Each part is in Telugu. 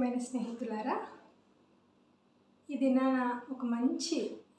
ప్రియమైన స్నేహితులారా ఇది నా ఒక మంచి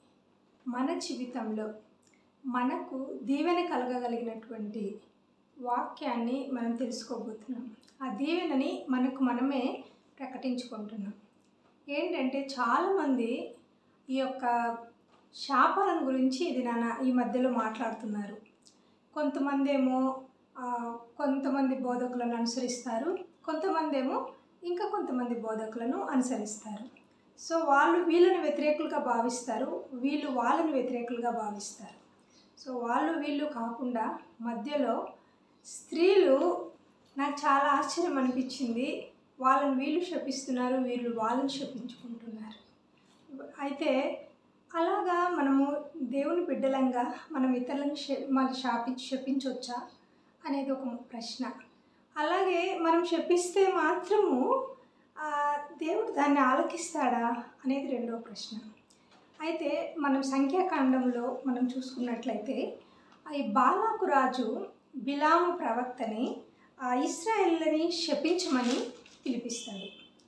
మన జీవితంలో మనకు దీవెన కలగగలిగినటువంటి వాక్యాన్ని మనం తెలుసుకోబోతున్నాం ఆ దీవెనని మనకు మనమే ప్రకటించుకుంటున్నాం ఏంటంటే చాలామంది ఈ యొక్క శాపాలను గురించి ఇది నాన్న ఈ మధ్యలో మాట్లాడుతున్నారు కొంతమంది ఏమో ఆ, కొంతమంది బోధకులను అనుసరిస్తారు కొంతమంది ఏమో ఇంకా కొంతమంది బోధకులను అనుసరిస్తారు సో వాళ్ళు వీళ్ళని వ్యతిరేకులుగా భావిస్తారు వీళ్ళు వాళ్ళని వ్యతిరేకులుగా భావిస్తారు సో వాళ్ళు వీళ్ళు కాకుండా మధ్యలో స్త్రీలు నాకు చాలా ఆశ్చర్యం అనిపించింది వాళ్ళని వీళ్ళు శపిస్తున్నారు వీళ్ళు వాళ్ళని శపించుకుంటున్నారు అయితే అలాగా మనము దేవుని బిడ్డలంగా మనం ఇతరులను శ- మన శాపించి శపించవచ్చా అనేది ఒక ప్రశ్న అలాగే మనం శపిస్తే మాత్రము ఆ, దేవుడు దాన్ని ఆలకిస్తాడా అనేది రెండో ప్రశ్న అయితే మనం సంఖ్యాకాండంలో మనం చూసుకున్నట్లయితే ఈ బాలాకు రాజు బిలాము ప్రవక్తని ఆ ఇస్రాయేళ్ళని శపించమని పిలిపిస్తాడు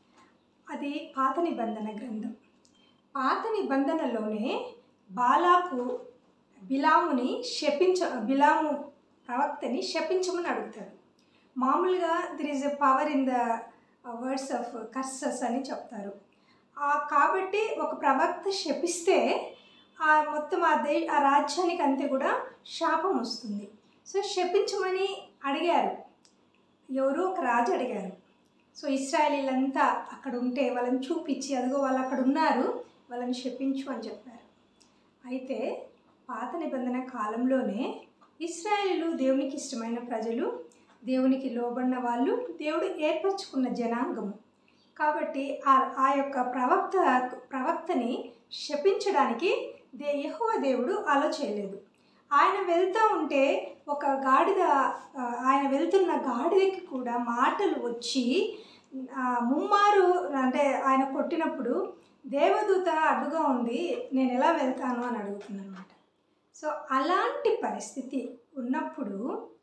అది పాత నిబంధన గ్రంథం పాత నిబంధనలోనే బాలాకు బిలాముని శపించ బిలాము ప్రవక్తని శపించమని అడుగుతాడు మామూలుగా there is a power in the words of curses అని చెప్తారు ఆ కాబట్టి ఒక ప్రవక్త శపిస్తే ఆ మొత్తం ఆ దే ఆ రాజ్యానికి అంతే కూడా శాపం వస్తుంది సో శపించమని అడిగారు ఎవరు ఒక రాజు అడిగారు సో ఇస్రాయలీలంతా అక్కడ ఉంటే వాళ్ళని చూపించి అదిగో వాళ్ళు అక్కడ ఉన్నారు వాళ్ళని శపించు అని చెప్పారు అయితే పాత నిబంధన కాలంలోనే ఇస్రాయేలు దేవునికి ఇష్టమైన ప్రజలు దేవునికి లోబడిన వాళ్ళు దేవుడు ఏర్పరచుకున్న జనాంగము కాబట్టి ఆ ఆ యొక్క ప్రవక్త ప్రవక్తని శపించడానికి దే యెహోవా దేవుడు అలో చేయలేదు ఆయన వెళ్తూ ఉంటే ఒక గాడిద ఆ, ఆయన వెళ్తున్న గాడిదకి కూడా మాటలు వచ్చి ఆ, ముమ్మారు అంటే ఆయన కొట్టినప్పుడు దేవదూత అడ్డుగా ఉంది నేను ఎలా వెళ్తాను అని అడుగుతుందన్నమాట సో అలాంటి పరిస్థితి ఉన్నప్పుడు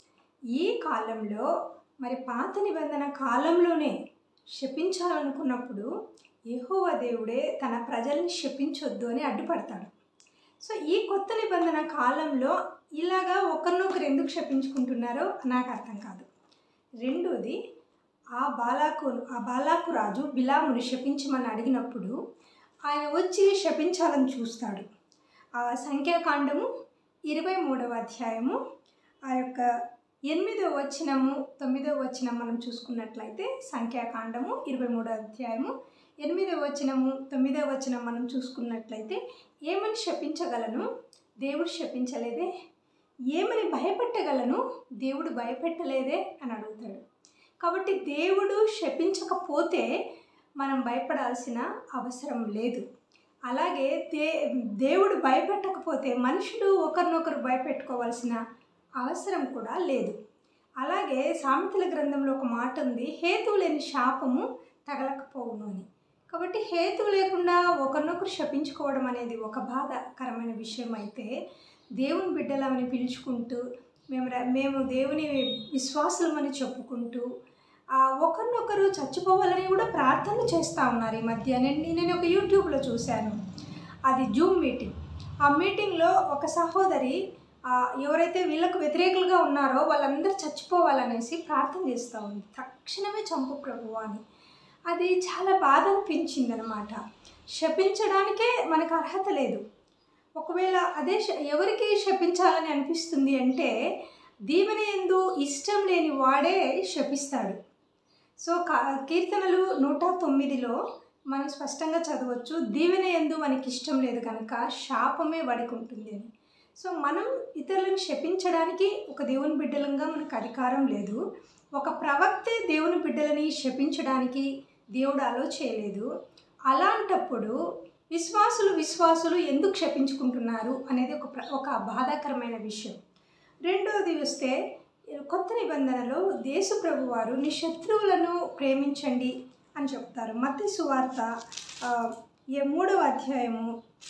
ఈ కాలంలో మరి పాత నిబంధన కాలంలోనే శపించాలనుకున్నప్పుడు యెహోవా దేవుడే తన ప్రజల్ని శపించొద్దు అని అడ్డుపడతాడు సో ఈ కొత్త నిబంధన కాలంలో ఇలాగా ఒకరినొకరు ఎందుకు శపించుకుంటున్నారో నాకు అర్థం కాదు రెండోది ఆ బాలాకు ఆ బాలాకు రాజు బిలాముని శపించమని అడిగినప్పుడు ఆయన వచ్చి శపించాలని చూస్తాడు ఆ సంఖ్యాకాండము ఇరవై మూడవ అధ్యాయము ఆ యొక్క ఎనిమిదవ వచనము తొమ్మిదవ వచనం మనం చూసుకున్నట్లయితే సంఖ్యాకాండము ఇరవై మూడవ అధ్యాయము ఎనిమిదవ వచనము తొమ్మిదవ వచనం మనం చూసుకున్నట్లయితే ఏమని శపించగలను దేవుడు శపించలేదే ఏమని భయపెట్టగలను దేవుడు భయపెట్టలేదే అని అడుగుతాడు కాబట్టి దేవుడు శపించకపోతే మనం భయపడాల్సిన అవసరం లేదు అలాగే దే దేవుడు భయపెట్టకపోతే మనుషులు ఒకరినొకరు భయపెట్టుకోవాల్సిన అవసరం కూడా లేదు అలాగే సామెతల గ్రంథంలో ఒక మాట ఉంది హేతువు లేని శాపము తగలకపోవును అని కాబట్టి హేతువు లేకుండా ఒకరినొకరు శపించుకోవడం అనేది ఒక బాధాకరమైన విషయం అయితే దేవుని బిడ్డలమని పిలుచుకుంటూ మేము ర- మేము దేవుని విశ్వాసులమని చెప్పుకుంటూ ఆ, ఒకరినొకరు చచ్చిపోవాలని కూడా ప్రార్థనలు చేస్తూ ఉన్నారు ఈ మధ్య నేను నేను ఒక యూట్యూబ్లో చూశాను అది జూమ్ మీటింగ్ ఆ మీటింగ్లో ఒక సహోదరి ఆ, ఎవరైతే వీళ్ళకు వ్యతిరేకులుగా ఉన్నారో వాళ్ళందరూ చచ్చిపోవాలనేసి ప్రార్థన చేస్తూ ఉంది తక్షణమే చంపు ప్రభువా అని అది చాలా బాధ అనిపించింది అనమాట శపించడానికే మనకు అర్హత లేదు ఒకవేళ అదే శ- ఎవరికి శపించాలని అనిపిస్తుంది అంటే దీవెన ఎందు ఇష్టం లేని వాడే శపిస్తాడు సో కా కీర్తనలు నూట తొమ్మిదిలో మనం స్పష్టంగా చదవచ్చు దీవెన ఎందు మనకి ఇష్టం లేదు కనుక శాపమే వాడికి ఉంటుంది అని సో మనం ఇతరులను శపించడానికి ఒక దేవుని బిడ్డలంగా మనకు అధికారం లేదు ఒక ప్రవక్తే దేవుని బిడ్డలని శపించడానికి దేవుడు అలో చేయలేదు అలాంటప్పుడు విశ్వాసులు విశ్వాసులు ఎందుకు క్షపించుకుంటున్నారు అనేది ఒక ప్ర- ఒక బాధాకరమైన విషయం రెండోది వస్తే కొత్త నిబంధనలో దేశు ప్రభువారు నీ శత్రువులను ప్రేమించండి అని చెప్తారు మత్తి సువార్త ఆ, ఏ మూడవ అధ్యాయము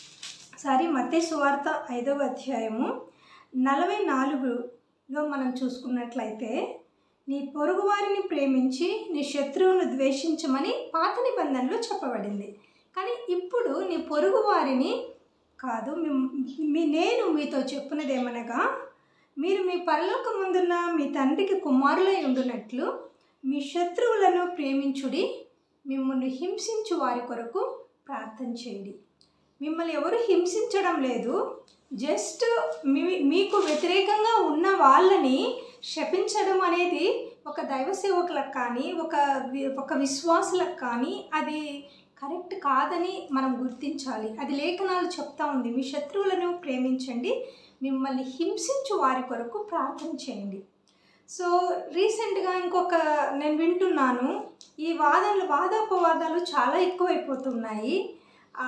సారీ మత్తి సువార్త ఐదవ అధ్యాయము నలభై నాలుగులో మనం చూసుకున్నట్లయితే నీ పొరుగువారిని ప్రేమించి నీ శత్రువును ద్వేషించమని పాత నిబంధనలో చెప్పబడింది కానీ ఇప్పుడు నీ పొరుగువారిని కాదు మీ- మీ నేను మీతో చెప్పున్నది ఏమనగా మీరు మీ పరలోక ముందున్న మీ తండ్రికి కుమారులై ఉండునట్లు మీ శత్రువులను ప్రేమించుడి మిమ్మల్ని హింసించు వారి కొరకు ప్రార్థన చేయండి మిమ్మల్ని ఎవరు హింసించడం లేదు జస్ట్ మీ మీకు వ్యతిరేకంగా ఉన్న వాళ్ళని శపించడం అనేది ఒక దైవ సేవకులకు కానీ ఒక వి- ఒక విశ్వాసులకు కానీ అది కరెక్ట్ కాదని మనం గుర్తించాలి అది లేఖనాలు చెప్తా ఉంది మీ శత్రువులను ప్రేమించండి మిమ్మల్ని హింసించు వారి కొరకు ప్రార్థన చేయండి సో రీసెంట్గా ఇంకొక నేను వింటున్నాను ఈ వాదనలు వాదోపవాదాలు చాలా ఎక్కువైపోతున్నాయి ఆ,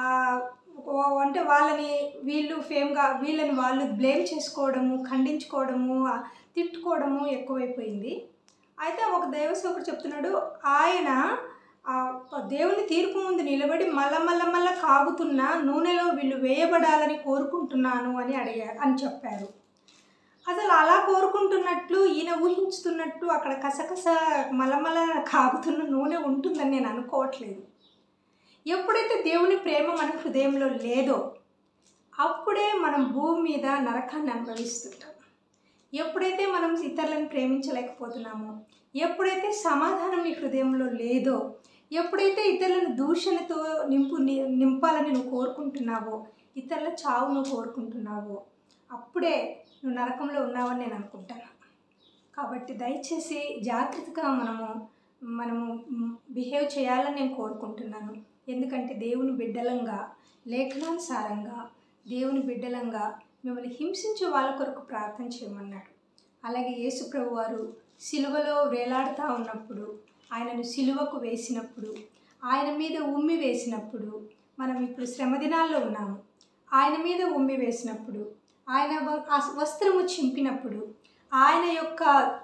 ఓ- అంటే వాళ్ళని వీళ్ళు ఫేమ్గా వీళ్ళని వాళ్ళు బ్లేమ్ చేసుకోవడము ఖండించుకోవడము ఆ, తిట్టుకోవడము ఎక్కువైపోయింది అయితే ఒక దైవసేవకుడు చెప్తున్నాడు ఆయన ఆ దేవుని తీర్పు ముందు నిలబడి మల్ల మల్ల మల్ల కాగుతున్న నూనెలో వీళ్ళు వేయబడాలని కోరుకుంటున్నాను అని అడిగారు అని చెప్పారు అసలు అలా కోరుకుంటున్నట్లు ఈయన ఊహించుతున్నట్టు అక్కడ కసకస మలమల కాగుతున్న నూనె ఉంటుందని నేను అనుకోవట్లేదు ఎప్పుడైతే దేవుని ప్రేమ మన హృదయంలో లేదో అప్పుడే మనం భూమి మీద నరకాన్ని అనుభవిస్తుంటాం ఎప్పుడైతే మనం ఇతరులను ప్రేమించలేకపోతున్నామో ఎప్పుడైతే సమాధానం నీ హృదయంలో లేదో ఎప్పుడైతే ఇతరులను దూషణతో నింపు ని- నింపాలని నువ్వు కోరుకుంటున్నావో ఇతరుల చావు నువ్వు కోరుకుంటున్నావో అప్పుడే నువ్వు నరకంలో ఉన్నావని నేను అనుకుంటాను కాబట్టి దయచేసి జాగ్రత్తగా మనము మనము బిహేవ్ చేయాలని నేను కోరుకుంటున్నాను ఎందుకంటే దేవుని బిడ్డలంగా లేఖనానుసారంగా దేవుని బిడ్డలంగా మిమ్మల్ని హింసించే వాళ్ళ కొరకు ప్రార్థన చేయమన్నాడు అలాగే యేసు ప్రభు వారు సిలువలో వేలాడుతూ ఉన్నప్పుడు ఆయనను సిలువకు వేసినప్పుడు ఆయన మీద ఉమ్మి వేసినప్పుడు మనం ఇప్పుడు శ్రమ దినాల్లో ఉన్నాము ఆయన మీద ఉమ్మి వేసినప్పుడు ఆయన వ- ఆ వస్త్రము చింపినప్పుడు ఆయన యొక్క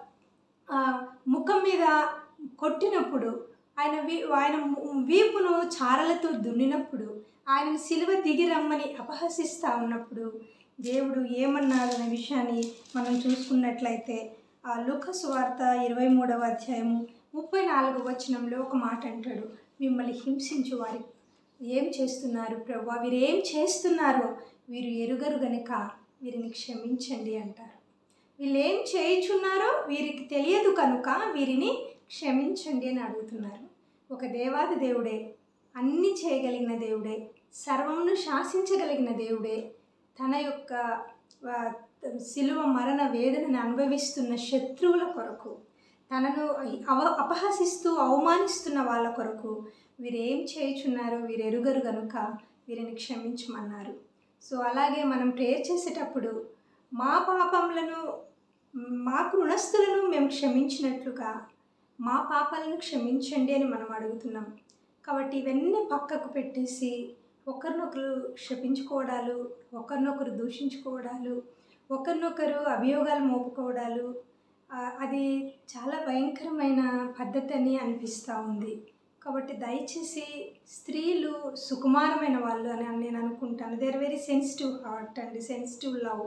ఆ, ముఖం మీద కొట్టినప్పుడు ఆయన వీ ఆయన ము- వీపును చారలతో దున్నినప్పుడు ఆయనను సిలువ దిగి రమ్మని అపహసిస్తూ ఉన్నప్పుడు దేవుడు ఏమన్నాడు అనే విషయాన్ని మనం చూసుకున్నట్లయితే ఆ లూకసు వార్త ఇరవై మూడవ అధ్యాయము ముప్పై నాలుగు వచనంలో ఒక మాట అంటాడు మిమ్మల్ని హింసించు వారి ఏం చేస్తున్నారు ప్రభు వీరు ఏం చేస్తున్నారో వీరు ఎరుగరు గనుక వీరిని క్షమించండి అంటారు వీళ్ళు ఏం చేయుచున్నారో వీరికి తెలియదు కనుక వీరిని క్షమించండి అని అడుగుతున్నారు ఒక దేవాది దేవుడే అన్నీ చేయగలిగిన దేవుడే సర్వమును శాసించగలిగిన దేవుడే తన యొక్క ఆ, శిలువ మరణ వేదనను అనుభవిస్తున్న శత్రువుల కొరకు తనను అవ అపహసిస్తూ అవమానిస్తున్న వాళ్ళ కొరకు వీరేం చేయుచున్నారో వీరు ఎరుగరు గనుక వీరిని క్షమించమన్నారు సో అలాగే మనం ప్రేయర్ చేసేటప్పుడు మా పాపములను మా రుణస్థులను మేము క్షమించినట్లుగా మా పాపాలను క్షమించండి అని మనం అడుగుతున్నాం కాబట్టి ఇవన్నీ పక్కకు పెట్టేసి ఒకరినొకరు క్షపించుకోవడాలు ఒకరినొకరు దూషించుకోవడాలు ఒకరినొకరు అభియోగాలు మోపుకోవడాలు ఆ, అది చాలా భయంకరమైన పద్ధతి అని అనిపిస్తూ ఉంది కాబట్టి దయచేసి స్త్రీలు సుకుమారమైన వాళ్ళు అని నేను అనుకుంటాను they are very sensitive heart and sensitive love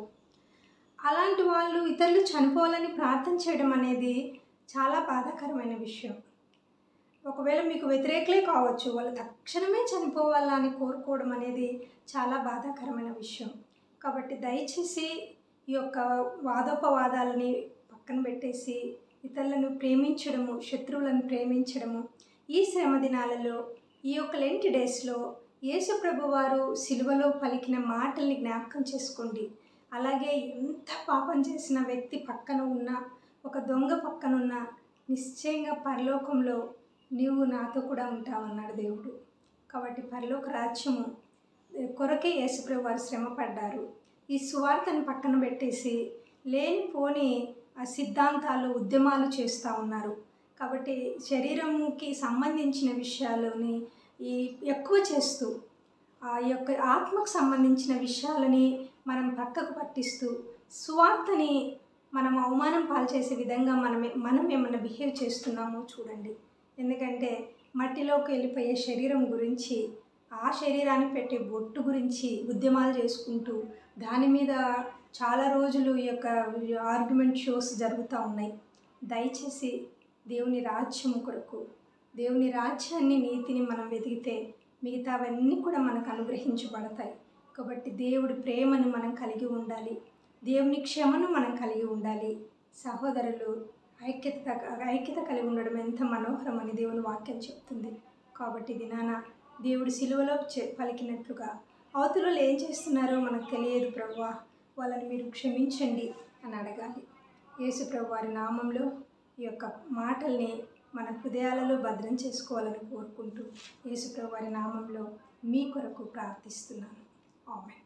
అలాంటి వాళ్ళు ఇతరులు చనిపోవాలని ప్రార్థన చేయడం అనేది చాలా బాధాకరమైన విషయం ఒకవేళ మీకు వ్యతిరేకలే కావచ్చు వాళ్ళు తక్షణమే చనిపోవాలా అని కోరుకోవడం అనేది చాలా బాధాకరమైన విషయం కాబట్టి దయచేసి ఈ యొక్క వాదోపవాదాలని పక్కన పెట్టేసి ఇతరులను ప్రేమించడము శత్రువులను ప్రేమించడము ఈ శ్రమ దినాలలో ఈ యొక్క లెంటి డేస్లో యేసు ప్రభు వారు సిలువలో పలికిన మాటల్ని జ్ఞాపకం చేసుకోండి అలాగే ఎంత పాపం చేసిన వ్యక్తి పక్కన ఉన్న ఒక దొంగ పక్కనున్న నిశ్చయంగా పరలోకంలో నీవు నాతో కూడా ఉంటావన్నాడు దేవుడు కాబట్టి పరలోక రాజ్యము కొరకే యేసుప్రభు వారు శ్రమ పడ్డారు ఈ సువార్తను పక్కన పెట్టేసి లేనిపోని ఆ సిద్ధాంతాలు ఉద్యమాలు చేస్తూ ఉన్నారు కాబట్టి శరీరముకి సంబంధించిన విషయాలని ఈ ఎక్కువ చేస్తూ ఆ యొక్క ఆత్మకు సంబంధించిన విషయాలని మనం పక్కకు పట్టిస్తూ సువార్తని మనం అవమానం పాల్చేసే విధంగా మనమే మనం ఏమన్నా బిహేవ్ చేస్తున్నామో చూడండి ఎందుకంటే మట్టిలోకి వెళ్ళిపోయే శరీరం గురించి ఆ శరీరాన్ని పెట్టే బొట్టు గురించి ఉద్యమాలు చేసుకుంటూ దాని మీద చాలా రోజులు ఈ యొక్క ఆర్గ్యుమెంట్ షోస్ జరుగుతూ ఉన్నాయి దయచేసి దేవుని రాజ్యము కొరకు దేవుని రాజ్యాన్ని నీతిని మనం వెతికితే మిగతావన్నీ కూడా మనకు అనుగ్రహించబడతాయి కాబట్టి దేవుడి ప్రేమను మనం కలిగి ఉండాలి దేవుని క్షమను మనం కలిగి ఉండాలి సహోదరులు ఐక్యత ఐక్యత కలిగి ఉండడం ఎంత మనోహరం అని దేవుని వాక్యం చెప్తుంది కాబట్టి దినాన దేవుడు సిలువలో చె పలికినట్లుగా అవతలలో ఏం చేస్తున్నారో మనకు తెలియదు ప్రభువా వాళ్ళని మీరు క్షమించండి అని అడగాలి యేసు ప్రభు వారి నామంలో ఈ యొక్క మాటల్ని మన హృదయాలలో భద్రం చేసుకోవాలని కోరుకుంటూ యేసు ప్రభు వారి నామంలో మీ కొరకు ప్రార్థిస్తున్నాను ఆమె